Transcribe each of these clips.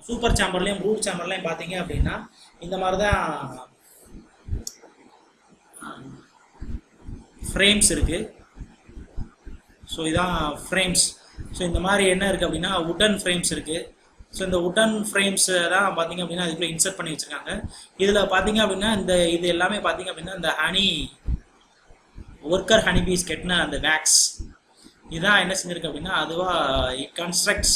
Super சாம்பர்லையும் fruit சாம்பர்லையும் பார்த்தீங்க அப்படின்னா இந்த மாதிரி தான் ஃப்ரேம்ஸ் இருக்குது ஸோ இதான் ஃப்ரேம்ஸ் ஸோ இந்த மாதிரி என்ன இருக்குது அப்படின்னா உட்டன் ஃப்ரேம்ஸ் இருக்குது ஸோ இந்த உட்டன் ஃப்ரேம்ஸ் தான் பார்த்தீங்க அப்படின்னா அதுக்குள்ளே இன்சர்ட் பண்ணி வச்சுருக்காங்க இதில் பார்த்தீங்க அப்படின்னா இந்த இது எல்லாமே பார்த்தீங்க அப்படின்னா இந்த ஹனி ஒர்க்கர் ஹனி பீஸ் கெட்டின அந்த வேக்ஸ் இதான் என்ன செஞ்சிருக்கு அப்படின்னா அதுவாக it constructs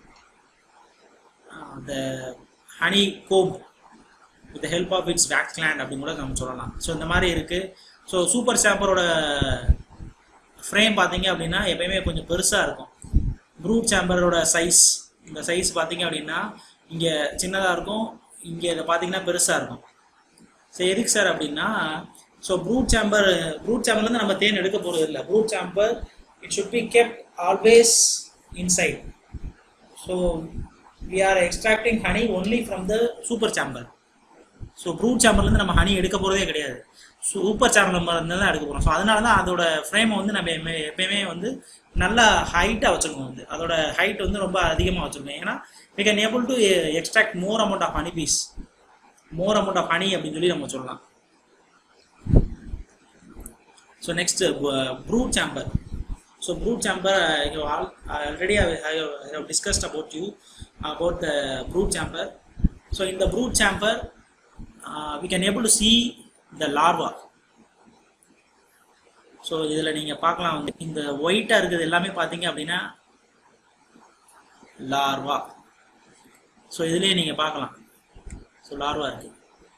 the honey comb with help of its wax gland அப்படின்னு கூட நம்ம சொல்லலாம் ஸோ இந்த மாதிரி இருக்குது ஸோ சூப்பர் சாம்பரோட ஃப்ரேம் பார்த்தீங்க அப்படின்னா எப்பயுமே கொஞ்சம் பெருசாக இருக்கும் ப்ரூட் சாம்பரோட சைஸ் இந்த சைஸ் பார்த்தீங்க அப்படின்னா இங்கே சின்னதாக இருக்கும் இங்கே இதை பார்த்தீங்கன்னா பெருசாக இருக்கும் ஸோ எதுக்கு சார் அப்படின்னா ஸோ ப்ரூட் சாம்பர் ப்ரூட் சாம்பர்லேருந்து நம்ம தேன் எடுக்க போகிறது இல்லை brood chamber it should be kept always inside so we are extracting honey only from the super chamber so brood சாம்பர்லேருந்து நம்ம ஹனி எடுக்க போகிறதே கிடையாது சூப்பர் சாம்பர் இருந்து தான் எடுக்க போகிறோம் ஸோ அதனால தான் அதோட ஃப்ரேமை வந்து நம்ம எப்பயுமே- எப்பயுமே வந்து நல்லா ஹைட்டாக வச்சுருக்கோம் வந்து அதோட ஹைட் வந்து ரொம்ப அதிகமாக வச்சுருக்கோம் ஏன்னா we can able to extract more amount of honey bees more amount of honey அப்படின்னு சொல்லி நம்ம சொல்லலாம் so next brood chamber so brood chamber already I have discussed about you about the brood chamber so இந்த brood chamber we can able to see the larva so இதில் நீங்கள் பார்க்கலாம் வந்து இந்த ஒயிட்டாக இருக்கிறது எல்லாமே பார்த்தீங்க அப்படின்னா லார்வா ஸோ இதுலேயே நீங்கள் பார்க்கலாம் ஸோ லார்வா இருக்குது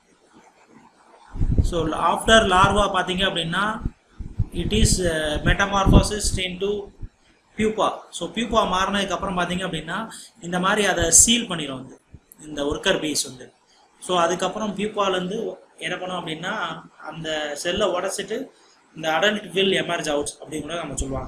ஸோ ஆஃப்டர் லார்வா பார்த்தீங்க அப்படின்னா it is metamorphosis into pupa so pupa மாறினதுக்கு அப்புறம் பார்த்தீங்க அப்படின்னா இந்த மாதிரி அதை சீல் பண்ணிடும் வந்து இந்த ஒர்க்கர் பீஸ் வந்து ஸோ அதுக்கப்புறம் பியூப்பாலேருந்து என்ன பண்ணோம் அப்படின்னா அந்த செல்லை உடச்சிட்டு இந்த அடல்ட் வில் எமர்ஜ் அவுட் அப்படின்னு கூட நம்ம சொல்லுவாங்க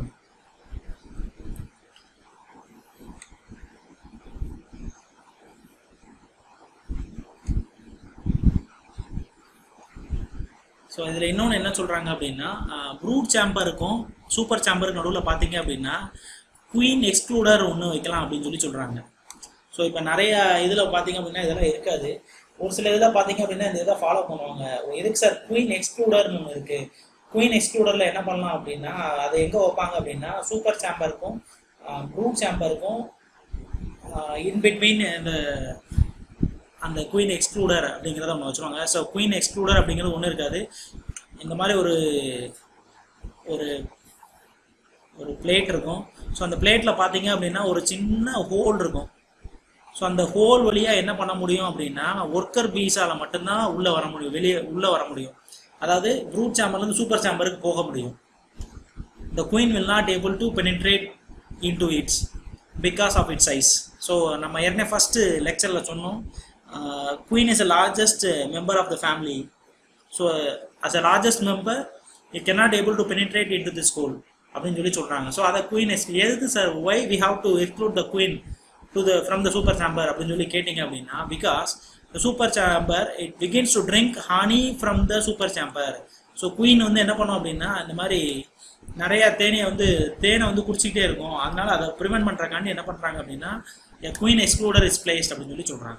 ஸோ இதில் இன்னொன்று என்ன சொல்கிறாங்க அப்படின்னா ப்ரூட் சாம்பருக்கும் சூப்பர் சாம்பருக்கு நடுவில் பார்த்தீங்க அப்படின்னா குயின் எக்ஸ்க்ளூடர் ஒன்று வைக்கலாம் அப்படின்னு சொல்லி சொல்கிறாங்க ஸோ இப்போ நிறைய இதில் பார்த்தீங்க அப்படின்னா இதெல்லாம் இருக்காது ஒரு சில இதில் பார்த்தீங்க அப்படின்னா இந்த இதை ஃபாலோ பண்ணுவாங்க எதுக்கு சார் குயின் எக்ஸ்க்ளூடர்னு ஒன்று இருக்குது குயின் எக்ஸ்க்ளூடரில் என்ன பண்ணலாம் அப்படின்னா அதை எங்கே வைப்பாங்க அப்படின்னா சூப்பர் சாம்பருக்கும் ப்ரூட் சாம்பருக்கும் இன் பிட்வீன் இந்த அந்த குயின் எக்ஸ்க்ளூடர் அப்படிங்கிறத ஒன்று வச்சுருவாங்க ஸோ குயின் எக்ஸ்க்ளூடர் அப்படிங்கிறது ஒன்றும் இருக்காது இந்த மாதிரி ஒரு ஒரு ஒரு பிளேட் இருக்கும் ஸோ அந்த பிளேட்டில் பார்த்தீங்க அப்படின்னா ஒரு சின்ன ஹோல் இருக்கும் ஸோ அந்த ஹோல் வழியாக என்ன பண்ண முடியும் அப்படின்னா ஒர்க்கர் பீஸால் மட்டும்தான் உள்ளே வர முடியும் வெளியே உள்ளே வர முடியும் அதாவது ப்ரூட் சாம்பர்லேருந்து சூப்பர் சாம்பருக்கு போக முடியும் the queen will not able to penetrate into it because of its size so நம்ம ஏற்கனவே ஃபஸ்ட்டு லெக்சரில் சொன்னோம் queen is a largest member of the family so as a largest member it cannot able to penetrate into this hole அப்படின்னு சொல்லி சொல்கிறாங்க so அதை queen எஸ் எதுக்கு sir why we have to exclude the queen to the from the super chamber அப்படின்னு சொல்லி கேட்டிங்க அப்படின்னா because the super chamber it begins to drink honey from the super chamber so queen வந்து என்ன பண்ணும் அப்படின்னா இந்த மாதிரி நிறைய தேனியை வந்து தேனை வந்து குடிச்சிக்கிட்டே இருக்கும் அதனால அதை ப்ரிவென்ட் பண்ணுறக்காண்டி என்ன பண்ணுறாங்க அப்படின்னா குயின் எக்ஸ்க்ளூடர் இஸ் பிளேஸ்ட் அப்படின்னு சொல்லி சொல்கிறாங்க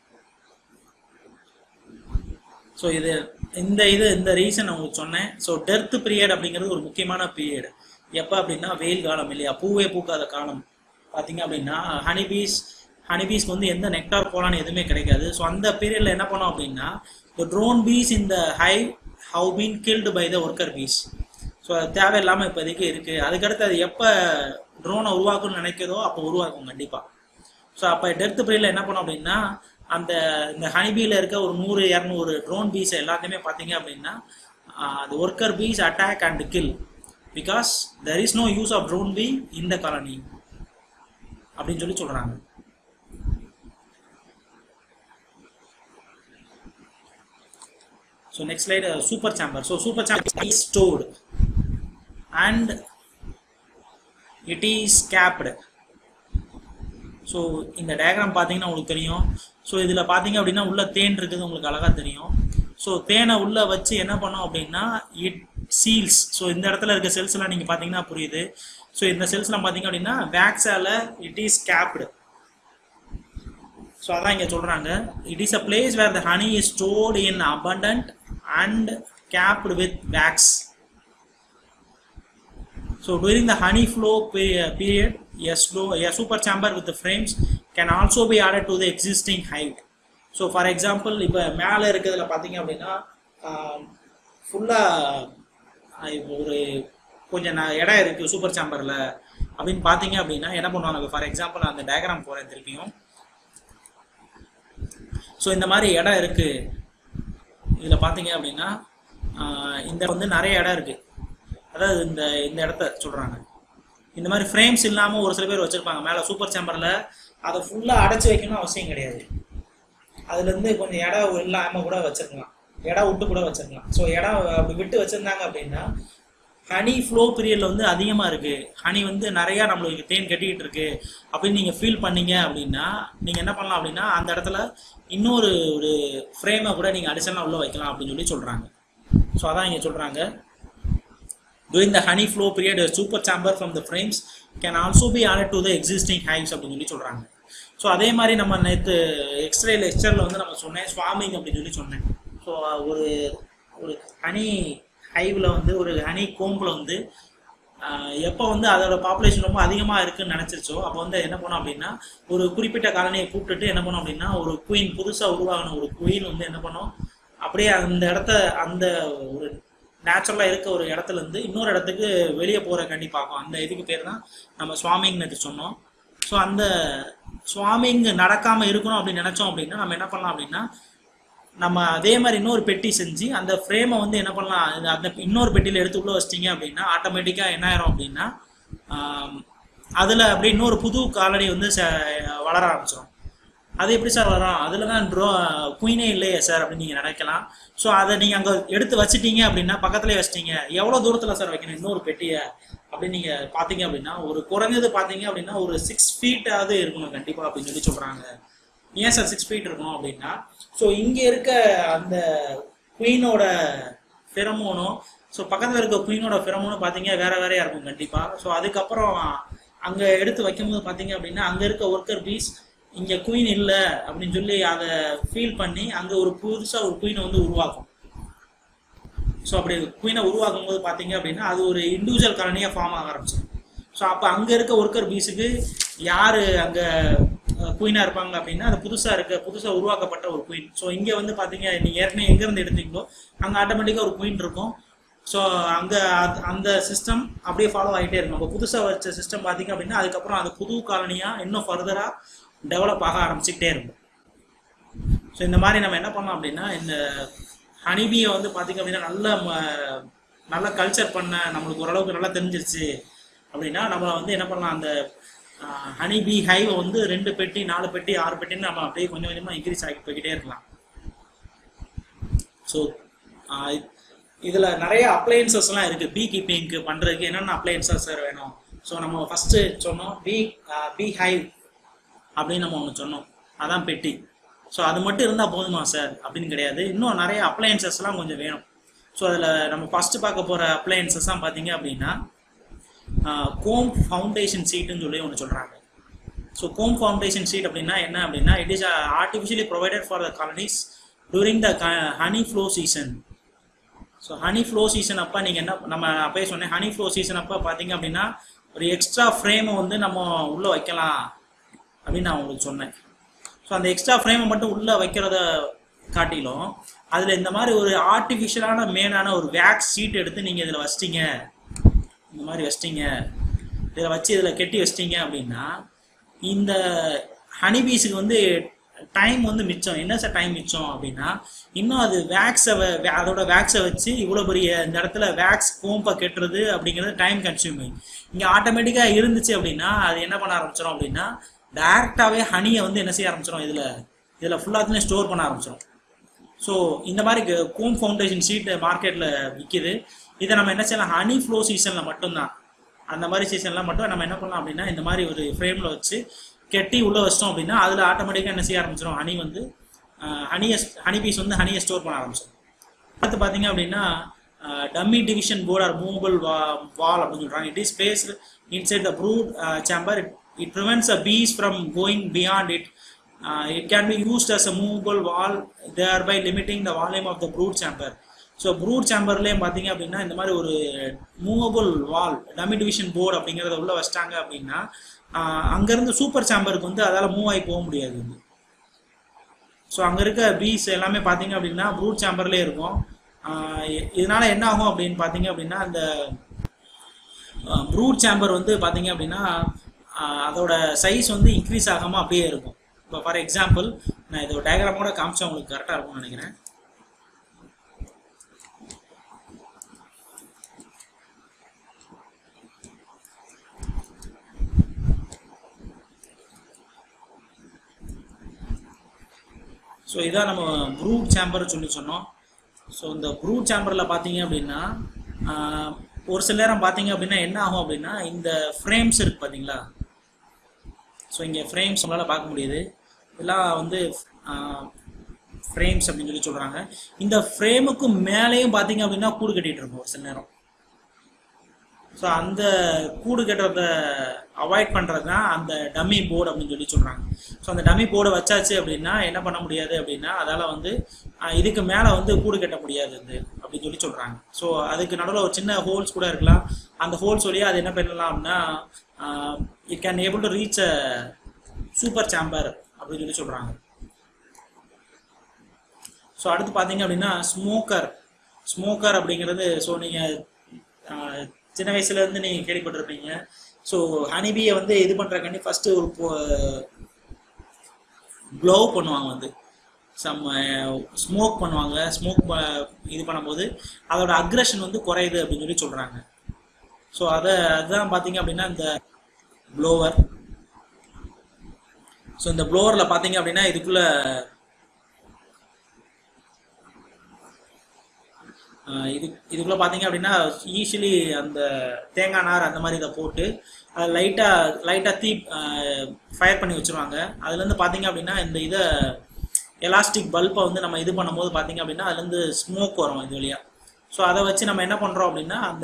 ஸோ இது இந்த இது இந்த ரீசன் உங்களுக்கு சொன்னேன் ஸோ டெர்த் பீரியட் அப்படிங்கிறது ஒரு முக்கியமான பீரியட் எப்போ அப்படின்னா வெயில் காலம் இல்லையா பூவே பூக்காத காலம் பார்த்தீங்க அப்படின்னா ஹனிபீஸ் ஹனிபீஸ்க்கு வந்து எந்த நெக்டார் போலான்னு எதுவுமே கிடைக்காது ஸோ அந்த பீரியடில் என்ன பண்ணோம் அப்படின்னா the ட்ரோன் பீஸ் இந்த hive have been killed by the worker bees so அது தேவையில்லாமல் இப்போதைக்கு இருக்குது அதுக்கடுத்து அது எப்போ ட்ரோனை உருவாக்கணும்னு நினைக்கிறதோ அப்போ உருவாக்கும் கண்டிப்பாக ஸோ அப்போ டெர்த் பீரியடில் என்ன பண்ணோம் அப்படின்னா அந்த இந்த ஹனிபீல இருக்க ஒரு நூறு இரநூறு ட்ரோன் பீஸ் எல்லாத்தையுமே பார்த்தீங்க அப்படின்னா அந்த worker bees attack and kill because there is no use of drone bee இந்த காலனி அப்படின்னு சொல்லி சொல்கிறாங்க So next slide, uh, super chamber. So super chamber is stored and it is capped. So இந்த டயக்ராம் பார்த்தீங்கன்னா உங்களுக்கு தெரியும் ஸோ இதில் பார்த்தீங்க அப்படின்னா உள்ள தேன் இருக்குது உங்களுக்கு அழகாக தெரியும் ஸோ தேனை உள்ளே வச்சு என்ன பண்ணோம் அப்படின்னா இட் சீல்ஸ் ஸோ இந்த இடத்துல இருக்க செல்ஸ் எல்லாம் நீங்கள் பார்த்தீங்கன்னா புரியுது ஸோ இந்த செல்ஸ்லாம் பார்த்தீங்க அப்படின்னா வேக்ஸால இட் இஸ் கேப்டு ஸோ அதான் இங்கே சொல்கிறாங்க it is a place where the honey is stored in abundant and capped with wax So during the honey flow pe- period, a, slow, a super chamber with the frames can also be added to the existing hive. So for example இப்போ மேலே இருக்கிறதுல பார்த்தீங்க அப்படின்னா ஃபுல்லாக ஒரு கொஞ்சம் ந- இடம் இருக்குது சூப்பர் சாம்பரில் அப்படின்னு பார்த்தீங்க அப்படின்னா என்ன பண்ணுவாங்க ஃபார் எக்ஸாம்பிள் அந்த டயக்ராம் போகிறேன் திருப்பியும் ஸோ இந்த மாதிரி இடம் இருக்குது இதில் பார்த்தீங்க அப்படின்னா ஆஹ் இந்த வந்து நிறைய இடம் இருக்குது அதாவது இந்த இந்த இடத்த சொல்கிறாங்க இந்த மாதிரி ஃப்ரேம்ஸ் இல்லாமல் ஒரு சில பேர் வச்சுருப்பாங்க மேலே சூப்பர் சேம்பரில் அதை ஃபுல்லாக அடைச்சி வைக்கணும் அவசியம் கிடையாது அதுலேருந்து கொஞ்சம் இடம் இல்லாமல் கூட வச்சுருக்கலாம் இடம் விட்டு கூட வச்சுருக்கலாம் ஸோ இடம் அப்படி விட்டு வச்சுருந்தாங்க அப்படின்னா ஹனி ஃப்ளோ பீரியடில் வந்து அதிகமாக இருக்குது ஹனி வந்து நிறையா நம்மளுக்கு தேன் கட்டிக்கிட்டு இருக்கு அப்படின்னு நீங்கள் ஃபீல் பண்ணீங்க அப்படின்னா நீங்கள் என்ன பண்ணலாம் அப்படின்னா அந்த இடத்துல இன்னொரு ஒரு ஃப்ரேமை கூட நீங்கள் அடிஷனலாக உள்ளே வைக்கலாம் அப்படின்னு சொல்லி சொல்கிறாங்க ஸோ அதான் இங்கே சொல்கிறாங்க During the honey flow period, a super chamber from the frames can also be added to the existing hives அப்படின்னு சொல்லி சொல்கிறாங்க ஸோ அதே மாதிரி நம்ம நேற்று எக்ஸ்ரே லெக்சரில் வந்து நம்ம சொன்னேன் ஸ்வாமிங் அப்படின்னு சொல்லி சொன்னேன் ஸோ ஒரு ஒரு ஹனி ஹைவில் வந்து ஒரு ஹனி கோம்பில் வந்து ஆஹ், எப்போ வந்து அதோட பாப்புலேஷன் ரொம்ப அதிகமாக இருக்குன்னு நினச்சிருச்சோ அப்போ வந்து என்ன பண்ணோம் அப்படின்னா ஒரு குறிப்பிட்ட காலனியை கூப்பிட்டுட்டு என்ன பண்ணோம் அப்படின்னா ஒரு குயின் புதுசாக உருவாகின ஒரு குயின் வந்து என்ன பண்ணோம் அப்படியே அந்த இடத்த அந்த ஒரு நேச்சுரலாக இருக்க ஒரு இடத்துல இருந்து இன்னொரு இடத்துக்கு வெளியே போகிற கண்டி பார்க்கும் அந்த இதுக்கு பேர் தான் நம்ம சுவாமிங் நேற்று சொன்னோம் ஸோ அந்த சுவாமிங் நடக்காமல் இருக்கணும் அப்படின்னு நினச்சோம் அப்படின்னா நம்ம என்ன பண்ணலாம் அப்படின்னா நம்ம அதே மாதிரி இன்னொரு பெட்டி செஞ்சு அந்த ஃப்ரேமை வந்து என்ன பண்ணலாம் இந்த- அந்த இன்னொரு பெட்டியில் எடுத்து உள்ள வச்சிட்டிங்க அப்படின்னா ஆட்டோமேட்டிக்காக என்ன ஆயிரும் அப்படின்னா அதில் அப்படியே இன்னொரு புது காலனி வந்து ச- வளர ஆரம்பிச்சிடும் அது எப்படி சார் வரும் அதில் தான் ட்ரோ குயினே இல்லையே சார் அப்படின்னு நீங்கள் நினைக்கலாம் ஸோ அதை நீங்கள் அங்கே எடுத்து வச்சிட்டீங்க அப்படின்னா பக்கத்துலேயே வச்சிட்டீங்க எவ்வளோ தூரத்தில் சார் வைக்கணும் இன்னொரு பெட்டியை அப்படின்னு நீங்கள் பார்த்தீங்க அப்படின்னா ஒரு குறைஞ்சது பார்த்தீங்க அப்படின்னா ஒரு சிக்ஸ் ஃபீட்டாவது இருக்கணும் கண்டிப்பாக அப்படின்னு சொல்லி சொல்கிறாங்க ஏன் சார் சிக்ஸ் ஃபீட் இருக்கணும் அப்படின்னா ஸோ இங்கே இருக்க அந்த குயினோட ஃபெரமோனும் ஸோ பக்கத்தில் இருக்க குயினோட ஃபெரமோனும் பார்த்தீங்க வேற வேறையா இருக்கும் கண்டிப்பாக ஸோ அதுக்கப்புறம் அங்கே எடுத்து வைக்கும்போது பார்த்தீங்க அப்படின்னா அங்கே இருக்க ஒர்க்கர் பீஸ் இங்கே குயின் இல்லை அப்படின்னு சொல்லி அதை ஃபீல் பண்ணி அங்கே ஒரு புதுசாக ஒரு குயினை வந்து உருவாக்கும் ஸோ அப்படி குயினை உருவாக்கும் போது பார்த்தீங்க அப்படின்னா அது ஒரு இண்டிவிஜுவல் காலனியாக ஃபார்ம் ஆக ஆரம்பிச்சிடும் ஸோ அப்போ அங்கே இருக்க ஒர்க்கர் பீஸுக்கு யார் அங்கே குயினாக இருப்பாங்க அப்படின்னா அது புதுசாக இருக்க புதுசாக உருவாக்கப்பட்ட ஒரு குயின் ஸோ இங்கே வந்து பார்த்தீங்க நீங்கள் ஏற்கனவே எங்கேருந்து எடுத்தீங்களோ அங்கே ஆட்டோமேட்டிக்காக ஒரு குயின் இருக்கும் ஸோ அங்கே அந்த சிஸ்டம் அப்படியே ஃபாலோ ஆகிட்டே இருக்கும் நம்ம புதுசாக வச்ச சிஸ்டம் பார்த்தீங்க அப்படின்னா அதுக்கப்புறம் அது புது காலனியாக இன்னும் ஃபர்தராக டெவலப் ஆக ஆரம்பிச்சுக்கிட்டே இருக்கும் ஸோ இந்த மாதிரி நம்ம என்ன பண்ணோம் அப்படின்னா இந்த ஹனிபியை வந்து பார்த்திங்க அப்படின்னா நல்ல ம- நல்ல கல்ச்சர் பண்ண நம்மளுக்கு ஓரளவுக்கு நல்லா தெரிஞ்சிருச்சு அப்படின்னா நம்ம வந்து என்ன பண்ணலாம் அந்த ஹனிபி ஹைவை வந்து ரெண்டு பெட்டி நாலு பெட்டி ஆறு பெட்டின்னு நம்ம அப்படியே கொஞ்சம் கொஞ்சமாக இன்க்ரீஸ் ஆகி போய்கிட்டே இருக்கலாம் ஸோ இதில் நிறைய அப்ளையன்சஸ்லாம் இருக்குது பீ கீப்பிங்க்கு பண்ணுறதுக்கு என்னென்ன அப்ளையன்சஸ் சார் வேணும் ஸோ நம்ம ஃபஸ்ட்டு சொன்னோம் பீ பீ ஹைவ் அப்படின்னு நம்ம ஒன்று சொன்னோம் அதான் பெட்டி ஸோ அது மட்டும் இருந்தால் போதுமா சார் அப்படின்னு கிடையாது இன்னும் நிறைய அப்ளையன்சஸ்லாம் கொஞ்சம் வேணும் ஸோ அதில் நம்ம ஃபஸ்ட்டு பார்க்க போகிற அப்ளையன்சஸ்லாம் பார்த்தீங்க அப்படின்னா கோம் ஃபவுண்டேஷன் சீட்டுன்னு சொல்லி ஒன்று சொல்கிறாங்க ஸோ கோம் ஃபவுண்டேஷன் சீட் அப்படின்னா என்ன அப்படின்னா it is artificially provided for the colonies during the honey flow season so honey flow season அப்போ நீங்கள் என்ன நம்ம அப்பயே சொன்னேன் ஹனி ஃப்ளோ சீசன் அப்போ பார்த்தீங்க அப்படின்னா ஒரு எக்ஸ்ட்ரா ஃப்ரேமை வந்து நம்ம உள்ளே வைக்கலாம் அப்படின்னு நான் உங்களுக்கு சொன்னேன் ஸோ அந்த எக்ஸ்ட்ரா ஃப்ரேமை மட்டும் உள்ளே வைக்கிறத காட்டிலும் அதில் இந்த மாதிரி ஒரு ஆர்டிஃபிஷியலான மேனான ஒரு வேக்ஸ் சீட் எடுத்து நீங்கள் இதில் வச்சிட்டீங்க இந்த மாதிரி வச்சிட்டீங்க இதில் வச்சு இதில் கெட்டி வச்சிட்டீங்க அப்படின்னா இந்த ஹனிபீஸுக்கு வந்து டைம் வந்து மிச்சம் என்ன சார் டைம் மிச்சம் அப்படின்னா இன்னும் அது வேக்ஸை அதோட வேக்ஸை வச்சு இவ்வளோ பெரிய இந்த இடத்துல வேக்ஸ் கோம்பை கெட்டுறது அப்படிங்கிறது டைம் கன்சியூமிங் இங்கே ஆட்டோமேட்டிக்காக இருந்துச்சு அப்படின்னா அது என்ன பண்ண ஆரம்பிச்சிடும் அப்படின்னா டேரெக்டாகவே ஹனியை வந்து என்ன செய்ய ஆரம்பிச்சிடும் இதில் இதில் ஃபுல்லாத்துலேயும் ஸ்டோர் பண்ண ஆரம்பிச்சிடும் ஸோ இந்த மாதிரி கோம் ஃபவுண்டேஷன் ஷீட் மார்க்கெட்டில் விற்கிது இதை நம்ம என்ன செய்யலாம் ஹனி ஃப்ளோ சீசனில் மட்டும்தான் அந்த மாதிரி சீசனில் மட்டும் நம்ம என்ன பண்ணலாம் அப்படின்னா இந்த மாதிரி ஒரு ஃப்ரேமில் வச்சு கெட்டி உள்ளே வச்சிட்டோம் அப்படின்னா அதில் ஆட்டோமேட்டிக்காக என்ன செய்ய ஆரம்பிச்சிடும் ஹனி வந்து ஹனியை ஹனி பீஸ் வந்து ஹனியை ஸ்டோர் பண்ண ஆரம்பிச்சிடும் அடுத்து பார்த்தீங்க அப்படின்னா dummy division board or movable wall அப்படின்னு சொல்கிறாங்க it is space inside the brood chamber it prevents a bees from going beyond it it can be used as a movable wall thereby limiting the volume of the brood chamber so brood சேம்பர்லேயும் பார்த்தீங்க அப்படின்னா இந்த மாதிரி ஒரு movable wall dummy division board அப்படிங்கிறத உள்ள வச்சிட்டாங்க அப்படின்னா ஆஹ் அங்கேருந்து சூப்பர் சேம்பருக்கு வந்து அதால் மூவ் ஆகி போக முடியாது வந்து ஸோ அங்கே இருக்க பீஸ் எல்லாமே பார்த்தீங்க அப்படின்னா ப்ரூட் சேம்பர்லேயே இருக்கும் ஆஹ் இ- இதனால என்ன ஆகும் அப்படின்னு பார்த்தீங்க அப்படின்னா அந்த ப்ரூட் சேம்பர் வந்து பார்த்தீங்க அப்படின்னா ஆஹ் அதோட சைஸ் வந்து இன்க்ரீஸ் ஆகாமல் அப்படியே இருக்கும் இப்போ ஃபார் எக்ஸாம்பிள் நான் இதோட டயக்ராமோட காமிச்சா உங்களுக்கு கரெக்டாக இருக்கும்னு நினைக்கிறேன் ஸோ இதான் நம்ம ப்ரூட் சேம்பர் சொல்லி சொன்னோம் ஸோ இந்த ப்ரூட் சேம்பரில் பார்த்தீங்க அப்படின்னா ஆஹ், ஒரு சில நேரம் பார்த்தீங்க அப்படின்னா என்ன ஆகும் அப்படின்னா இந்த ஃப்ரேம்ஸ் இருக்கு பார்த்தீங்களா ஸோ இங்கே ஃப்ரேம்ஸ் உங்களால் பார்க்க முடியுது இதெல்லாம் வந்து ஃப்ரேம்ஸ் அப்படின்னு சொல்லி சொல்கிறாங்க இந்த ஃப்ரேமுக்கு மேலேயும் பார்த்தீங்க அப்படின்னா கூடு கட்டிட்டு இருக்கும் ஒரு சில நேரம் ஸோ அந்த கூடு கட்டுறத அவாய்ட் பண்ணுறது தான் அந்த டம்மி போர்டு அப்படின்னு சொல்லி சொல்கிறாங்க ஸோ அந்த டம்மி போர்டை வச்சாச்சு அப்படின்னா என்ன பண்ண முடியாது அப்படின்னா அதால் வந்து ஆஹ், இதுக்கு மேலே வந்து கூடு கட்ட முடியாது அது அப்படின்னு சொல்லி சொல்கிறாங்க ஸோ அதுக்கு நடுவில் ஒரு சின்ன ஹோல்ஸ் கூட இருக்கலாம் அந்த ஹோல்ஸ் வழியாக அது என்ன பண்ணலாம் அப்படின்னா it can able to reach a super chamber அப்படின்னு சொல்லி சொல்கிறாங்க ஸோ அடுத்து பார்த்தீங்க அப்படின்னா ஸ்மோக்கர் ஸ்மோக்கர் அப்படிங்கிறது ஸோ நீங்கள் சின்ன வயசுலேருந்து நீங்கள் கேள்விப்பட்டிருப்பீங்க ஸோ ஹனிபியை வந்து இது பண்ணுறக்காண்டி ஃபஸ்ட்டு ஒரு க்ளோவ் பண்ணுவாங்க வந்து சம் ஸ்மோக் பண்ணுவாங்க ஸ்மோக் இது பண்ணும்போது அதோட அக்ரஷன் வந்து குறையுது அப்படின்னு சொல்லி சொல்கிறாங்க ஸோ அதை அதுதான் பார்த்தீங்க அப்படின்னா இந்த ப்ளோவர் ஸோ இந்த ப்ளோவரில் பார்த்தீங்க அப்படின்னா இதுக்குள்ள ஆஹ் இது இதுக்குள்ள பார்த்தீங்க அப்படின்னா ஈஸிலி அந்த தேங்காய் நார் அந்த மாதிரி இதை போட்டு அதை லைட்டாக லைட்டாக தீ ஃபயர் பண்ணி வச்சுருவாங்க அதுலேருந்து பார்த்தீங்க அப்படின்னா இந்த இதை எலாஸ்டிக் பல்பை வந்து நம்ம இது பண்ணும்போது பார்த்தீங்க அப்படின்னா அதுலேருந்து ஸ்மோக் வரும் இது வழியாக ஸோ அதை வச்சு நம்ம என்ன பண்ணுறோம் அப்படின்னா அந்த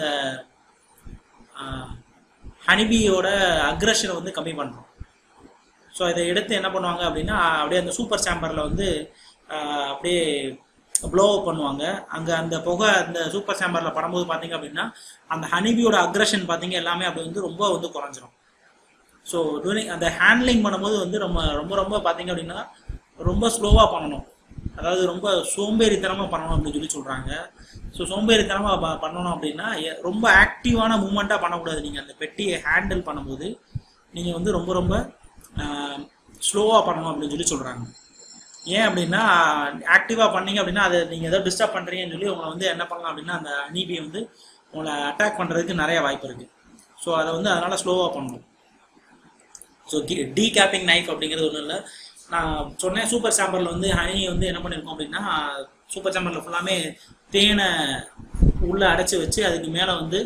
ஹனிபியோட அக்ரஷனை வந்து கம்மி பண்ணுறோம் ஸோ இதை எடுத்து என்ன பண்ணுவாங்க அப்படின்னா அப்படியே அந்த சூப்பர் சாம்பரில் வந்து ஆஹ், அப்படியே ப்ளோ பண்ணுவாங்க அங்கே அந்த புகை அந்த சூப்பர் சாம்பரில் படும்போது பார்த்தீங்க அப்படின்னா அந்த ஹனிபியோட அக்ரஷன் பார்த்தீங்க எல்லாமே அப்படி வந்து ரொம்ப வந்து குறைஞ்சிரும் ஸோ டூரிங் அந்த ஹேண்ட்லிங் பண்ணும்போது வந்து ரொம்ப ரொம்ப ரொம்ப பார்த்தீங்க அப்படின்னா ரொம்ப ஸ்லோவாக பண்ணணும் அதாவது ரொம்ப சோம்பேறித்தனமாக பண்ணணும் அப்படின்னு சொல்லி சொல்கிறாங்க ஸோ சோம்பேறித்தனமாக ப பண்ணணும் அப்படின்னா எ- ரொம்ப ஆக்டிவான மூமெண்ட்டாக பண்ணக்கூடாது நீங்கள் அந்த பெட்டியை ஹேண்டில் பண்ணும்போது நீங்கள் வந்து ரொம்ப ரொம்ப ஸ்லோவாக பண்ணணும் அப்படின்னு சொல்லி சொல்கிறாங்க ஏன் அப்படின்னா ஆக்டிவாக பண்ணீங்க அப்படின்னா அதை நீங்கள் ஏதோ டிஸ்டர்ப் பண்ணுறீங்கன்னு சொல்லி உங்களை வந்து என்ன பண்ணலாம் அப்படின்னா அந்த அனீபி வந்து உங்களை அட்டாக் பண்ணுறதுக்கு நிறைய வாய்ப்பு இருக்குது ஸோ அதை வந்து அதனால் ஸ்லோவாக பண்ணணும் ஸோ டீ கேப்பிங் நைஃப் அப்படிங்கிறது ஒன்றும் இல்லை நான் சொன்னேன் சூப்பர் சாம்பரில் வந்து ஹனி வந்து என்ன பண்ணியிருக்கோம் அப்படின்னா சூப்பர் சாம்பரில் ஃபுல்லாமே தேனை உள்ளே அடைச்சி வச்சு அதுக்கு மேலே வந்து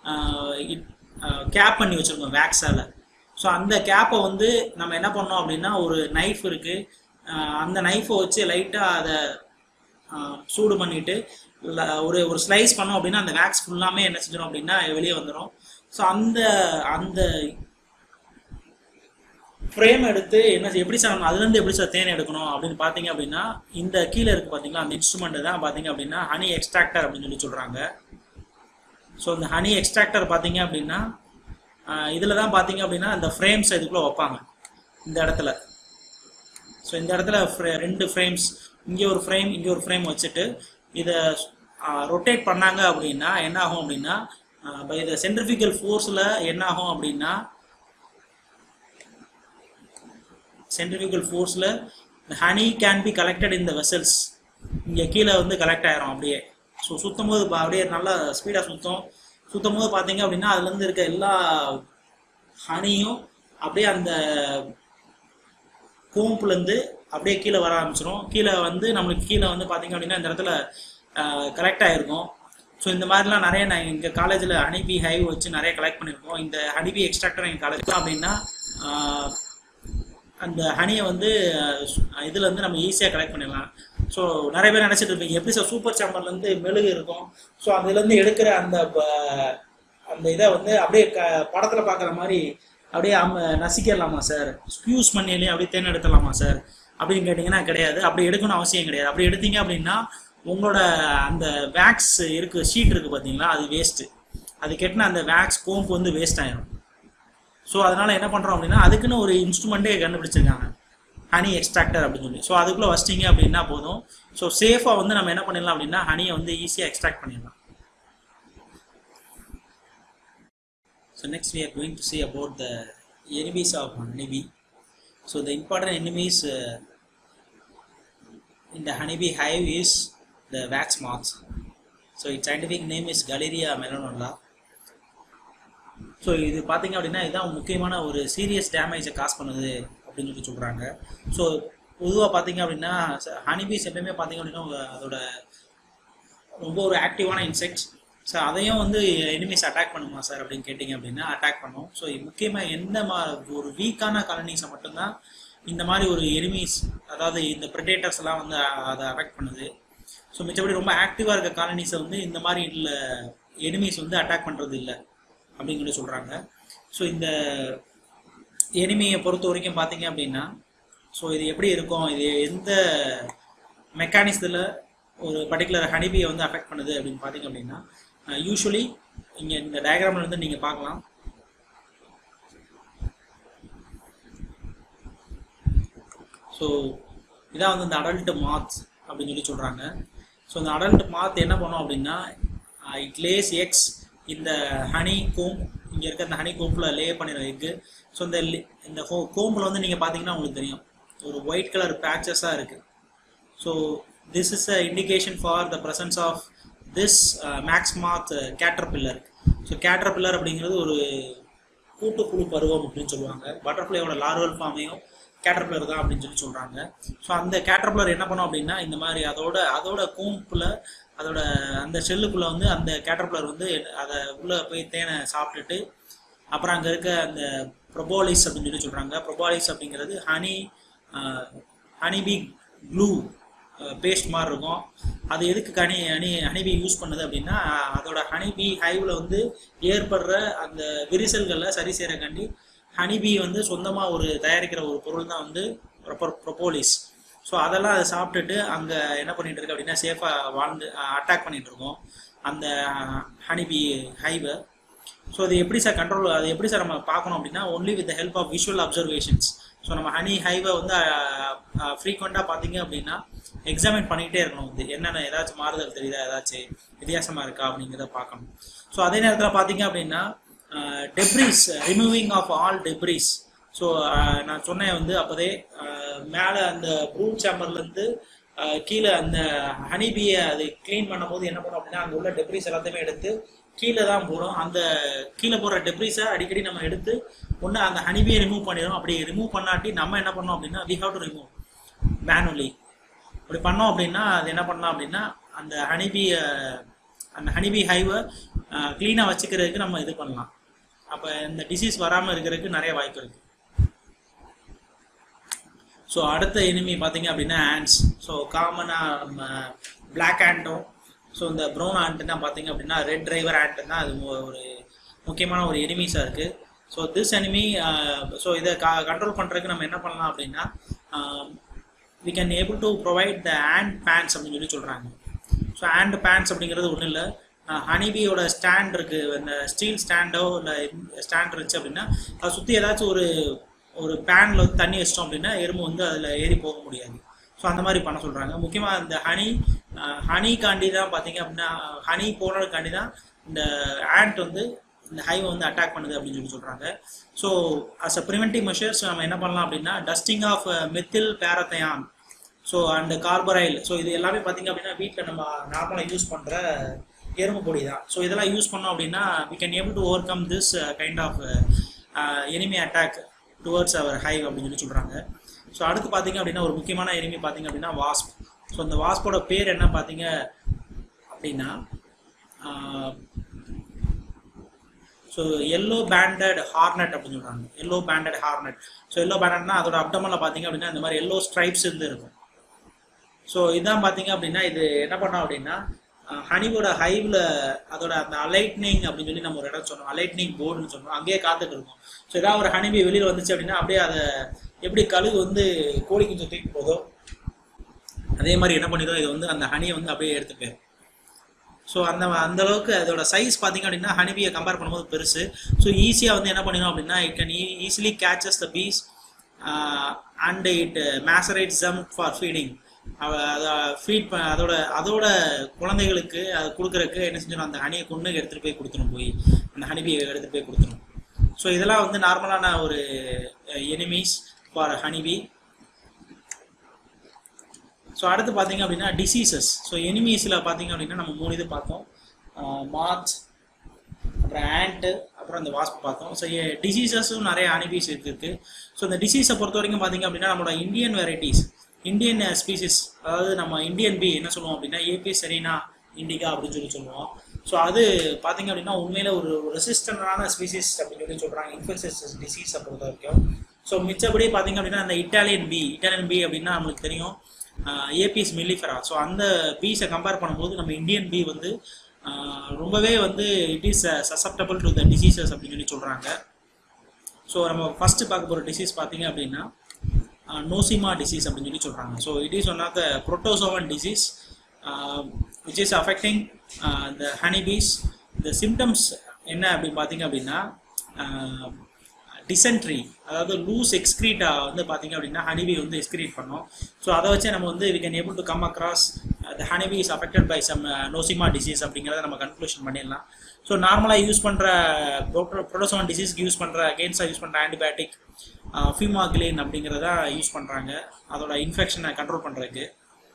கேப் பண்ணி வச்சுருக்கோம் வேக்ஸால் ஸோ அந்த கேப்பை வந்து நம்ம என்ன பண்ணோம் அப்படின்னா ஒரு நைஃப் இருக்குது அந்த நைஃபை வச்சு லைட்டாக அதை ஆஹ் சூடு பண்ணிட்டு ல- ஒரு ஒரு ஸ்லைஸ் பண்ணோம் அப்படின்னா அந்த வேக்ஸ் ஃபுல்லாமே என்ன செஞ்சிடும் அப்படின்னா வெளியே வந்துடும் ஸோ அந்த அந்த ஃப்ரேம் எடுத்து என்ன செய்- எப்படி சார் நம்ம அதுலேருந்து எப்படி சார் தேன் எடுக்கணும் அப்படின்னு பார்த்தீங்க அப்படின்னா இந்த கீழே இருக்கு பார்த்தீங்களா அந்த இன்ஸ்ட்ருமெண்ட் தான் பார்த்தீங்க அப்படின்னா ஹனி எக்ஸ்ட்ராக்டர் அப்படின்னு சொல்லி சொல்கிறாங்க ஸோ இந்த ஹனி எக்ஸ்ட்ராக்டர் பார்த்தீங்க அப்படின்னா இதில் தான் பார்த்தீங்க அப்படின்னா இந்த ஃப்ரேம்ஸ் இதுக்குள்ளே வைப்பாங்க இந்த இடத்துல ஸோ இந்த இடத்துல fra- ரெண்டு ஃப்ரேம்ஸ் இங்கே ஒரு ஃப்ரேம் இங்கே ஒரு ஃப்ரேம் வச்சுட்டு இதை ரொட்டேட் பண்ணாங்க அப்படின்னா என்ன ஆகும் அப்படின்னா பை த சென்ட்ரிஃபிகல் ஃபோர்ஸில் என்ன ஆகும் அப்படின்னா சென்ட்ரிஃபிகல் ஃபோர்ஸில் honey can be collected in the vessels இங்கே கீழே வந்து கலெக்ட் ஆயிரும் அப்படியே ஸோ சுத்தும் போது பா- அப்படியே நல்லா ஸ்பீடாக சுற்றும் சுத்தும் போது பார்த்தீங்க அப்படின்னா அதுலேருந்து இருக்க எல்லா ஹனியும் அப்படியே அந்த கோம்புலேருந்து அப்படியே கீழே வர ஆரம்பிச்சிரும் கீழே வந்து நம்மளுக்கு கீழே வந்து பார்த்தீங்க அப்படின்னா இந்த இடத்துல கலெக்ட் ஆகிருக்கும் ஸோ இந்த மாதிரிலாம் நிறைய நான் எங்கள் காலேஜில் ஹனிபி ஹைவ் வச்சு நிறைய கலெக்ட் பண்ணியிருக்கோம் இந்த ஹனிபி எக்ஸ்ட்ராக்டர் எங்கள் காலேஜ் அப்படின்னா ஆஹ், அந்த ஹனியை வந்து அஹ், இதுல இருந்து நம்ம ஈஸியாக கலெக்ட் பண்ணிடலாம் ஸோ நிறைய பேர் நினச்சிட்டு இருப்பீங்க எப்படி சார் சூப்பர் சாம்பர்லேருந்து மெழுகு இருக்கும் ஸோ அதுலேருந்து எடுக்கிற அந்த ப- அந்த இதை வந்து அப்படியே க படத்தில் பார்க்குற மாதிரி அப்படியே அம்ம நசிக்கிடலாமா சார் ஸ்க்யூஸ் பண்ணிலே அப்படியே தேன் எடுத்துடலாமா சார் அப்படின்னு கேட்டிங்கன்னா கிடையாது அப்படி எடுக்கணும் அவசியம் கிடையாது அப்படி எடுத்தீங்க அப்படின்னா உங்களோட அந்த வேக்ஸ் இருக்கு ஷீட் இருக்கு பார்த்தீங்களா அது வேஸ்ட்டு அது கெட்டின அந்த வேக்ஸ் கோம்பு வந்து வேஸ்ட் ஆயிரும் ஸோ அதனால என்ன பண்ணுறோம் அப்படின்னா அதுக்குன்னு ஒரு இன்ஸ்ட்ருமெண்ட்டே கண்டுபிடிச்சிருக்காங்க ஹனி எக்ஸ்ட்ராக்டர் அப்படின்னு சொல்லி ஸோ அதுக்குள்ளே வச்சிட்டிங்க அப்படின்னா போதும் ஸோ சேஃபாக வந்து நம்ம என்ன பண்ணிடலாம் அப்படின்னா ஹனியை வந்து ஈஸியாக எக்ஸ்ட்ராக்ட் பண்ணிடலாம் So next we are going to see about the enemies of honeybee. So the important enemies uh, in the honeybee hive is the wax moths. So its scientific name is Galeria melanola. So இது பார்த்தீங்க அப்படின்னா இதுதான் முக்கியமான ஒரு serious டேமேஜை cos பண்ணுது அப்படின்னு சொல்லி சொல்கிறாங்க ஸோ பொதுவாக பார்த்தீங்க அப்படின்னா ஹனிபீஸ் எப்பயுமே பார்த்தீங்க அப்படின்னா உங்க அதோட ரொம்ப ஒரு ஆக்டிவான இன்செக்ட்ஸ் ஸோ அதையும் வந்து எனிமீஸ் அட்டாக் பண்ணுமா சார் அப்படின்னு கேட்டிங்க அப்படின்னா அட்டாக் பண்ணும் ஸோ முக்கியமாக எந்த மா ஒரு வீக்கான காலனிஸை மட்டும்தான் இந்த மாதிரி ஒரு எனிமீஸ் அதாவது இந்த ப்ரிடேட்டர்ஸ் எல்லாம் வந்து அதை அஃபெக்ட் பண்ணுது ஸோ மிச்சபடி ரொம்ப ஆக்டிவாக இருக்க காலனிஸை வந்து இந்த மாதிரி இல்லை எனிமீஸ் வந்து அட்டாக் பண்ணுறது இல்லை அப்படின்னு சொல்லி சொல்கிறாங்க ஸோ இந்த எனிமியை பொறுத்த வரைக்கும் பார்த்தீங்க அப்படின்னா ஸோ இது எப்படி இருக்கும் இது எந்த மெக்கானிசத்தில் ஒரு பர்டிகுலர் ஹனிபியை வந்து அஃபெக்ட் பண்ணுது அப்படின்னு பார்த்தீங்க அப்படின்னா யூஸ்வலி இங்கே இந்த டயக்ராமில் வந்து நீங்கள் பார்க்கலாம் ஸோ இதான் வந்து இந்த அடல்ட் மாத் அப்படின்னு சொல்லி சொல்கிறாங்க ஸோ இந்த அடல்ட் மாத் என்ன பண்ணும் அப்படின்னா இட் லேஸ் எக்ஸ் இந்த ஹனி கோம் இங்கே இருக்க இந்த ஹனி கோம்பில் லே பண்ணிடும் எக்கு ஸோ இந்த li- இந்த கோம்பில் வந்து நீங்கள் பார்த்தீங்கன்னா உங்களுக்கு தெரியும் ஒரு ஒயிட் கலர் பேச்சஸாக இருக்குது so this is a indication for the presence of this wax moth caterpillar so caterpillar அப்படிங்கிறது ஒரு கூட்டுப்புழு பருவம் அப்படின்னு சொல்லுவாங்க பட்டர்ஃப்ளையோட லார்வல் ஃபார்மையும் கேட்டர்பில்லர் தான் அப்படின்னு சொல்லி சொல்கிறாங்க ஸோ அந்த கேட்டர்பில்லர் என்ன பண்ணும் அப்படின்னா இந்த மாதிரி அதோட அதோட கூம்பில் அதோட அந்த ஷெல்லுக்குள்ளே வந்து அந்த கேட்டர்பில்லர் வந்து அதை உள்ளே போய் தேனை சாப்பிட்டுட்டு அப்புறம் அங்கே இருக்க அந்த ப்ரொபோலிஸ் அப்படின்னு சொல்லி சொல்கிறாங்க ப்ரொபோலிஸ் அப்படிங்கிறது ஹனி ஹனிபி க்ளூ பேஸ்ட் மாதிரி இருக்கும் அது எதுக்கு ஹனி ஹனி ஹனிபி யூஸ் பண்ணுது அப்படின்னா அதோட ஹனிபி ஹைவில் வந்து ஏற்படுற அந்த விரிசல்களில் சரி செய்யறக்காண்டி ஹனிபி வந்து சொந்தமாக ஒரு தயாரிக்கிற ஒரு பொருள் தான் வந்து ப்ரொபோலிஸ் ஸோ அதெல்லாம் அதை சாப்பிட்டுட்டு அங்கே என்ன பண்ணிட்டு இருக்கு அப்படின்னா சேஃபாக வாழ்ந்து அட்டாக் பண்ணிட்டு இருக்கோம் அந்த ஹனிபி ஹைவை ஸோ அது எப்படி சார் கண்ட்ரோல் அது எப்படி சார் நம்ம பார்க்கணும் அப்படின்னா only with help of visual observations so நம்ம ஹனி ஹைவை வந்து ஃப்ரீக்வெண்ட்டாக பார்த்தீங்க அப்படின்னா எக்ஸாமின் பண்ணிக்கிட்டே இருக்கணும் வந்து என்னென்ன ஏதாச்சும் மாறுதல் தெரியுதா ஏதாச்சும் வித்தியாசமாக இருக்கா அப்படிங்கிறத பார்க்கணும் ஸோ அதே நேரத்தில் பார்த்தீங்க அப்படின்னா debris removing of all debris so நான் சொன்னேன் வந்து அப்போதே மேலே அந்த ப்ரூட் சேம்பர்லேருந்து கீழே அந்த ஹனிபியை அது க்ளீன் பண்ணும்போது என்ன பண்ணும் அப்படின்னா அங்கே உள்ள டெப்ரிஸ் எல்லாத்தையுமே எடுத்து கீழே தான் போகிறோம் அந்த கீழே போகிற டெப்ரிஸை அடிக்கடி நம்ம எடுத்து ஒன்று அந்த ஹனிபியை ரிமூவ் பண்ணிடும் அப்படி ரிமூவ் பண்ணாட்டி நம்ம என்ன பண்ணோம் அப்படின்னா we have to remove manually அப்படி பண்ணோம் அப்படின்னா அது என்ன பண்ணலாம் அப்படின்னா அந்த ஹனிபி அந்த ஹனிபி ஹைவை க்ளீனாக வச்சுக்கிறதுக்கு நம்ம இது பண்ணலாம் அப்போ இந்த டிசீஸ் வராமல் இருக்கிறதுக்கு நிறைய வாய்ப்பு இருக்குது ஸோ அடுத்த எனிமி பார்த்தீங்க அப்படின்னா ஆண்ட்ஸ் ஸோ காமனாக நம்ம பிளாக் ஆண்ட்டும் ஸோ இந்த ப்ரௌன் ஆண்ட்னா பார்த்தீங்க அப்படின்னா ரெட் டிரைவர் ஆண்ட் தான் அது மு- ஒரு முக்கியமான ஒரு எனிமீஸாக இருக்குது ஸோ திஸ் எனிமி ஸோ இதை கா கண்ட்ரோல் பண்ணுறதுக்கு நம்ம என்ன பண்ணலாம் அப்படின்னா we can able to provide the ant bands அப்படின்னு சொல்லி சொல்கிறாங்க ஸோ ஆண்ட் பேண்ட்ஸ் அப்படிங்கிறது ஒன்றும் இல்லை ஹனிபியோட ஸ்டாண்ட் இருக்குது இந்த ஸ்டீல் ஸ்டாண்டோ இல்லை ஸ்டாண்ட் இருந்துச்சு அப்படின்னா அதை சுற்றி ஏதாச்சும் ஒரு ஒரு பேனில் வந்து தண்ணி வச்சிட்டோம் அப்படின்னா எறும்பு வந்து அதில் ஏறி போக முடியாது ஸோ அந்த மாதிரி பண்ண சொல்கிறாங்க முக்கியமாக இந்த ஹனி ஹனிக்காண்டி தான் பார்த்தீங்க அப்படின்னா ஹனி போனதுக்காண்டி தான் இந்த ஆண்ட் வந்து இந்த ஹைவை வந்து அட்டாக் பண்ணுது அப்படின்னு சொல்லி சொல்கிறாங்க so as a preventive measures நம்ம என்ன பண்ணலாம் அப்படின்னா dusting of methyl parathion so and carbaryl so இது எல்லாமே பார்த்தீங்க அப்படின்னா வீட்டில் நம்ம நார்மலாக யூஸ் பண்ணுற எறும்பு பொடி தான் ஸோ இதெல்லாம் யூஸ் பண்ணோம் அப்படின்னா we can able to overcome this kind of enemy attack towards our hive அப்படின்னு சொல்லி சொல்கிறாங்க ஸோ அடுத்து பார்த்தீங்க அப்படின்னா ஒரு முக்கியமான எனிமி பார்த்தீங்க அப்படின்னா வாஸ்ப் ஸோ இந்த வாஸ்போட பேர் என்ன பார்த்தீங்க அப்படின்னா ஸோ எல்லோ பேண்டட் ஹார்னட் அப்படின்னு சொல்கிறாங்க yellow banded hornet so yellow பேண்டட்னா அதோட அப்டமனில் பார்த்தீங்க அப்படின்னா இந்த மாதிரி எல்லோ ஸ்ட்ரைப்ஸ் இருந்து இருக்கும் ஸோ இதான் பார்த்தீங்க அப்படின்னா இது என்ன பண்ணோம் அப்படின்னா ஹனிவோட ஹைவ்ல அதோட அந்த அலைட்னிங் அப்படின்னு சொல்லி நம்ம ஒரு இடம் சொன்னோம் அலைட்னிங் போர்டுன்னு சொன்னோம் அங்கேயே காத்துட்டு இருக்கும் ஸோ ஏதாவது ஒரு ஹனிபி வெளியில வந்துச்சு அப்படின்னா அப்படியே அதை எப்படி கழுகு வந்து கோழி குஞ்சு தூக்கி போதோ அதே மாதிரி என்ன பண்ணிடும் இது வந்து அந்த ஹனியை வந்து அப்படியே எடுத்து போயிடும் ஸோ அந்த அந்த அளவுக்கு அதோட சைஸ் பார்த்தீங்க அப்படின்னா ஹனிபியை கம்பேர் பண்ணும்போது பெருசு ஸோ ஈஸியாக வந்து என்ன பண்ணிடும் அப்படின்னா it can easily catches the bees and it macerate them for feeding அதை ஃபீட் ப அதோட அதோட குழந்தைகளுக்கு அது கொடுக்குறக்கு என்ன செஞ்சிடும் அந்த ஹனியை கொண்டு எடுத்துகிட்டு போய் கொடுத்துரும் போய் அந்த ஹனிபியை எடுத்துகிட்டு போய் கொடுத்துரும் ஸோ இதெல்லாம் வந்து நார்மலான ஒரு எனிமீஸ் ஃபார் ஹனிபி ஸோ அடுத்து பார்த்தீங்க அப்படின்னா டிசீசஸ் ஸோ எனிமீஸில் பார்த்தீங்க அப்படின்னா நம்ம மூணு இது பார்த்தோம் மாத் அப்புறம் ஆண்ட்டு அப்புறம் இந்த வாஸ்ப் பார்த்தோம் ஸோ டிசீசஸும் நிறைய அனிபீஸ் இருக்கு ஸோ இந்த டிசீஸை பொறுத்த வரைக்கும் பார்த்தீங்க அப்படின்னா நம்மளோட இந்தியன் வெரைட்டிஸ் இந்தியன் ஸ்பீசிஸ் அதாவது நம்ம இந்தியன் பி என்ன சொல்லுவோம் அப்படின்னா ஏபி செரீனா இண்டிகா அப்படின்னு சொல்லி சொல்லுவோம் ஸோ அது பார்த்தீங்க அப்படின்னா உண்மையில ஒரு ரெசிஸ்டண்டான ஸ்பீசிஸ் அப்படின்னு சொல்லி சொல்கிறாங்க இன்ஃபெக்ஷஸ் டிசீஸை பொறுத்த வரைக்கும் ஸோ மிச்சபடி பார்த்தீங்க அப்படின்னா அந்த இட்டாலியன் பி இட்டாலியன் பி அப்படின்னா நம்மளுக்கு தெரியும் ஏபிஎஸ் மில்லிஃபெரா ஸோ அந்த பீஸை கம்பேர் பண்ணும்போது நம்ம இந்தியன் பி வந்து ரொம்பவே வந்து it is susceptible to the diseases அப்படின்னு சொல்லி சொல்கிறாங்க ஸோ நம்ம ஃபஸ்ட்டு பார்க்க போகிற டிசீஸ் பார்த்தீங்க அப்படின்னா நோசிமா டிசீஸ் அப்படின்னு சொல்லி சொல்கிறாங்க so it is one of the protozoan disease which is affecting the honeybees the symptoms என்ன அப்படின்னு பார்த்தீங்க அப்படின்னா டிசென்ட்ரி அதாவது லூஸ் எக்ஸ்க்ரீட்டா வந்து பார்த்தீங்க அப்படின்னா ஹனிபி வந்து எக்ஸ்க்ரீட் பண்ணோம் ஸோ அதை வச்சு நம்ம வந்து we can able to come across the honeybee is affected by some nosema disease அப்படிங்கிறத நம்ம கன்க்ளூஷன் பண்ணிடலாம் ஸோ நார்மலாக யூஸ் பண்ணுற ப்ரோட்டோசோன் டிசீஸ்க்கு யூஸ் பண்ணுற அகேன்ஸ்டாக யூஸ் பண்ணுற ஆன்டிபயோட்டிக் ஃபியூமாக்ளின் அப்படிங்கிறத யூஸ் பண்ணுறாங்க அதோட இன்ஃபெக்ஷனை கண்ட்ரோல் பண்ணுறதுக்கு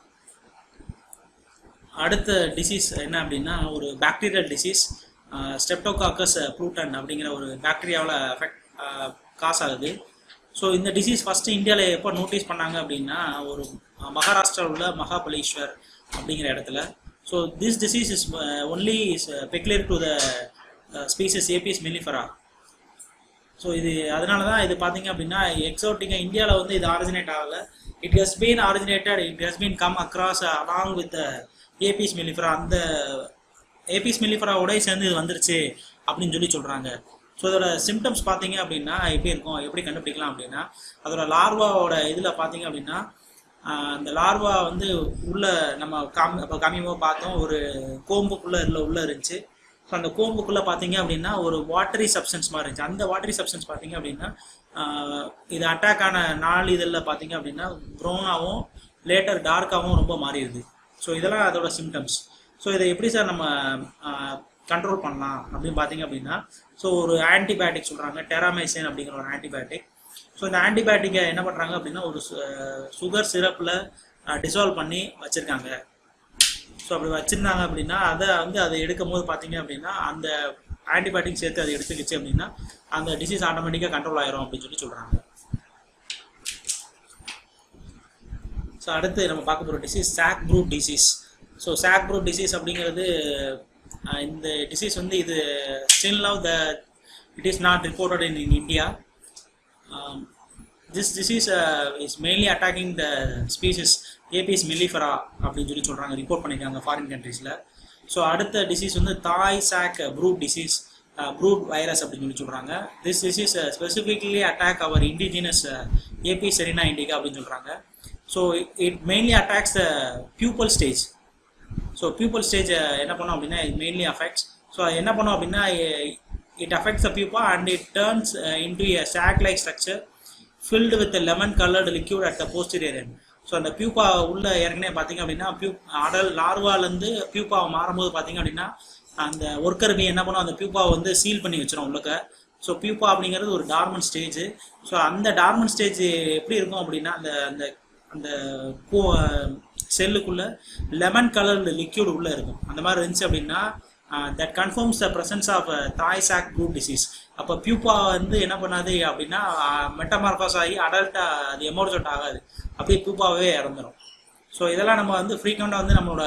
அடுத்த டிசீஸ் என்ன அப்படின்னா ஒரு பாக்டீரியல் டிசீஸ் ஸ்டெப்டோகாக்கஸ் ப்ளூட்டன் அப்படிங்கிற ஒரு பாக்டீரியாவில் அஃபெக்ட் காஸ் ஆகுது ஸோ இந்த டிசீஸ் ஃபஸ்ட்டு இந்தியாவில் எப்போ நோட்டீஸ் பண்ணாங்க அப்படின்னா ஒரு மகாராஷ்டிராவில் உள்ள மகாபலேஸ்வர் அப்படிங்கிற இடத்துல so this disease is only is peculiar to the species Apis mellifera so இது அதனால தான் இது பார்த்தீங்க அப்படின்னா எக்ஸோட்டிக்காக இந்தியாவில் வந்து இது ஆரிஜினேட் ஆகலை it has been originated it has been come across along with Apis mellifera அந்த ஏபிஎஸ் மில்லிஃபராவோட சேர்ந்து இது வந்துருச்சு அப்படின்னு சொல்லி சொல்கிறாங்க ஸோ அதோட சிம்டம்ஸ் பார்த்தீங்க அப்படின்னா எப்படி இருக்கும் எப்படி கண்டுபிடிக்கலாம் அப்படின்னா அதோட லார்வாவோட இதில் பார்த்தீங்க அப்படின்னா அந்த லார்வா வந்து உள்ள நம்ம காமி இப்போ காமியமாக பார்த்தோம் ஒரு கோம்புக்குள்ளே இல்லை உள்ளே இருந்துச்சு ஸோ அந்த கோம்புக்குள்ளே பார்த்தீங்க அப்படின்னா ஒரு வாட்டரி சப்ஸ்டன்ஸ் மாதிரி இருந்துச்சு அந்த வாட்டரி சப்ஸ்டன்ஸ் பார்த்தீங்க அப்படின்னா இது அட்டாக் ஆன நாள் இதில் பார்த்தீங்க அப்படின்னா ப்ரௌனாகவும் லேட்டர் டார்க்காகவும் ரொம்ப மாறிடுது ஸோ இதெல்லாம் அதோட சிம்டம்ஸ் ஸோ இதை எப்படி சார் நம்ம கண்ட்ரோல் பண்ணலாம் அப்படின்னு பார்த்தீங்க அப்படின்னா ஸோ ஒரு ஆன்டிபயோட்டிக் சொல்கிறாங்க டெராமைசின் அப்படிங்கிற ஒரு ஆன்டிபயோட்டிக் ஸோ இந்த ஆன்டிபயோட்டிக்கை என்ன பண்ணுறாங்க அப்படின்னா ஒரு சுகர் சிரப்பில் டிசால்வ் பண்ணி வச்சுருக்காங்க ஸோ அப்படி வச்சுருந்தாங்க அப்படின்னா அதை வந்து அதை எடுக்கும் போது பார்த்தீங்க அப்படின்னா அந்த ஆன்டிபயோட்டிக் சேர்த்து அதை எடுத்துக்கிச்சு அப்படின்னா அந்த டிசீஸ் ஆட்டோமேட்டிக்காக கண்ட்ரோல் ஆயிரும் அப்படின்னு சொல்லி சொல்கிறாங்க ஸோ அடுத்து நம்ம பார்க்க போகிற disease sac brood disease so sac brood disease அப்படிங்கிறது இந்த டிசீஸ் வந்து இது still now the it is not reported in in India this disease is mainly attacking the species Apis mellifera அப்படின்னு சொல்லி சொல்கிறாங்க ரிப்போர்ட் பண்ணியிருக்காங்க ஃபாரின் கண்ட்ரீஸில் ஸோ அடுத்த டிசீஸ் வந்து Thai sac brood disease brood virus அப்படின்னு சொல்லி சொல்கிறாங்க this disease specifically attack our indigenous Apis cerana indica அப்படின்னு சொல்கிறாங்க so it mainly attacks the pupal stage so pupal stage என்ன பண்ணோம் அப்படின்னா இட் மெயின்லி அஃபெக்ட்ஸ் ஸோ என்ன பண்ணோம் அப்படின்னா it affects the pupa and it turns into a sac like structure filled with lemon coloured liquid at the posterior end so அந்த pupa உள்ள ஏற்கனவே பார்த்தீங்க அப்படின்னா பியூ அடல் லார்வாலேருந்து பியூப்பாவை மாறும்போது பார்த்தீங்க அப்படின்னா அந்த ஒர்க்கர் பி என்ன பண்ணும் அந்த பியூப்பாவை வந்து சீல் பண்ணி வச்சிடும் உள்ளக்க ஸோ பியூப்பா அப்படிங்கிறது ஒரு டார்மன் ஸ்டேஜ் ஸோ அந்த டார்மன் ஸ்டேஜ் எப்படி இருக்கும் அப்படின்னா அந்த அந்த அந்த பூ செல்லுக்குள்ள லெமன் கலர் லிக்யூட் உள்ள இருக்கும் அந்த மாதிரி இருந்துச்சு அப்படின்னா that confirms the presence of Thai sac brood disease அப்போ பியூப்பா வந்து என்ன பண்ணாது அப்படின்னா மெட்டமார்பாஸ் ஆகி அடல்ட்டாக அது எமோர்ஜென்ட் ஆகாது அப்படியே பியூப்பாவே இறந்துடும் ஸோ இதெல்லாம் நம்ம வந்து ஃப்ரீக்வெண்ட்டாக வந்து நம்மளோட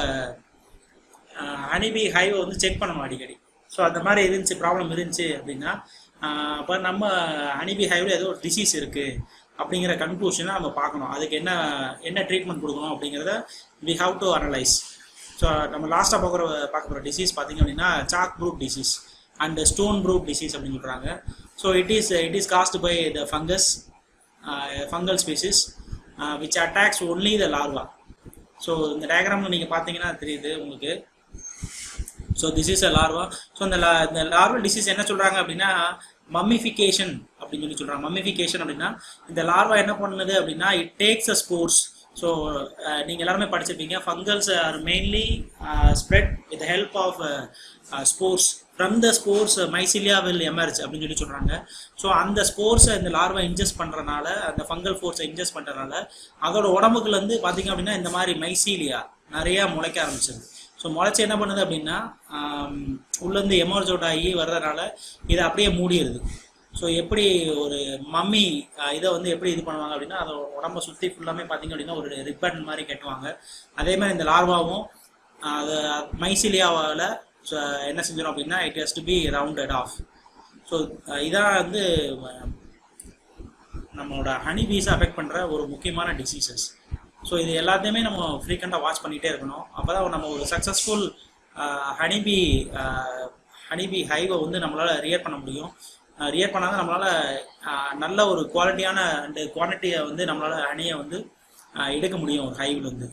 அனிபி ஹைவை வந்து செக் பண்ணணும் அடிக்கடி ஸோ அந்த மாதிரி இருந்துச்சு ப்ராப்ளம் இருந்துச்சு அப்படின்னா அப்போ நம்ம அனிபி ஹைவில் ஏதோ ஒரு டிசீஸ் இருக்குது அப்படிங்கிற கன்க்ளூஷனை நம்ம பார்க்கணும் அதுக்கு என்ன என்ன ட்ரீட்மெண்ட் கொடுக்கணும் அப்படிங்கிறத we have to analyse so நம்ம லாஸ்ட்டாக பார்க்குற பார்க்க போகிற டிசீஸ் பார்த்தீங்க அப்படின்னா sac brood disease and stone brood disease அப்படின்னு சொல்கிறாங்க so it is it is caused by the fungus fungal species which attacks only the larva so இந்த டயக்ராமில் நீங்கள் பார்த்தீங்கன்னா தெரியுது உங்களுக்கு so this is a larva so இந்த லா இந்த லார்வல் டிசீஸ் என்ன சொல்கிறாங்க அப்படின்னா மம்மிஃபிகேஷன் அப்படின்னு சொல்லி சொல்கிறாங்க மம்மிஃபிகேஷன் அப்படின்னா இந்த லார்வா என்ன பண்ணுது அப்படின்னா it takes a spores so நீங்கள் எல்லாருமே படிச்சிருப்பீங்க fungals are mainly spread with help of spores from the spores mycelia will emerge அப்படின்னு சொல்லி சொல்கிறாங்க ஸோ அந்த ஸ்போர்ட்ஸை இந்த லார்வை இன்ஜெஸ்ட் பண்ணுறனால அந்த ஃபங்கல் ஃபோர்ஸை இன்ஜெஸ்ட் பண்ணுறனால அதோட உடம்புக்குலேருந்து பார்த்தீங்க அப்படின்னா இந்த மாதிரி மைசீலியா நிறையா முளைக்க ஆரம்பிச்சிது ஸோ முளைச்சி என்ன பண்ணுது அப்படின்னா உள்ளேருந்து எமர்ஜ் அவுட் ஆகி வர்றதுனால இதை அப்படியே மூடிடுது ஸோ எப்படி ஒரு மம்மி இதை வந்து எப்படி இது பண்ணுவாங்க அப்படின்னா அதை உடம்ப சுற்றி ஃபுல்லாமே பார்த்தீங்க அப்படின்னா ஒரு ரிப்பன் மாதிரி கட்டுவாங்க அதே மாதிரி இந்த லார்வாவும் அது மைசிலியாவால் என்ன செஞ்சிடும் அப்படின்னா it has to be rounded off so இதான் வந்து நம்மளோட ஹனி பீஸை அஃபெக்ட் பண்ணுற ஒரு முக்கியமான டிசீசஸ் ஸோ இது எல்லாத்தையுமே நம்ம ஃப்ரீக்வெண்ட்டாக வாட்ச் பண்ணிகிட்டே இருக்கணும் அப்போ தான் நம்ம ஒரு சக்ஸஸ்ஃபுல் ஹனிபி ஹனிபி ஹைவை வந்து நம்மளால் ரியர் பண்ண முடியும் ரியர் பண்ணால் தான் நம்மளால் நல்ல ஒரு குவாலிட்டியான அண்ட் குவான்டிட்டியை வந்து நம்மளால் ஹனியை வந்து எடுக்க முடியும் ஒரு ஹைவில் வந்து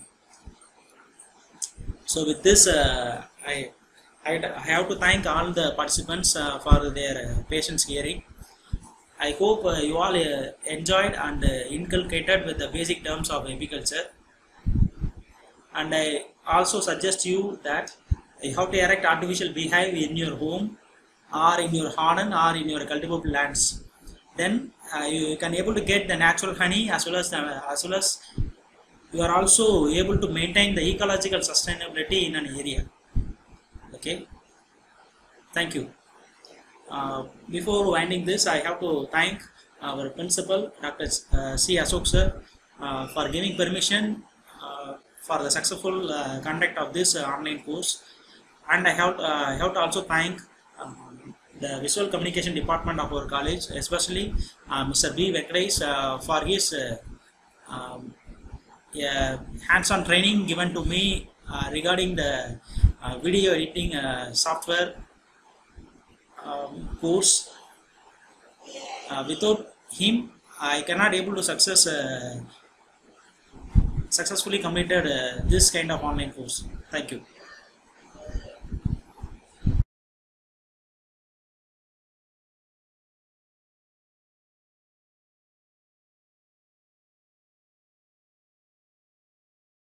so with this I I I have to thank all the participants for their patience hearing I hope uh, you all uh, enjoyed and uh, inculcated with the basic terms of apiculture. And I also suggest you that you have to erect artificial beehive in your home or in your garden or in your cultivable lands. Then you can able to get the natural honey as well as the, as well as you are also able to maintain the ecological sustainability in an area. Okay. Thank you. Uh, before winding this, I have to thank our principal, Dr. Uh, C. Ashok sir, uh, for giving permission for the successful conduct of this online course. And I have, I have to also thank um, the visual communication department of our college, especially Mr. B. Venkatesh for his um, yeah, hands-on training given to me regarding the video editing software um, course. Uh, without him, I cannot able to success uh, successfully completed uh, this kind of online course. Thank you.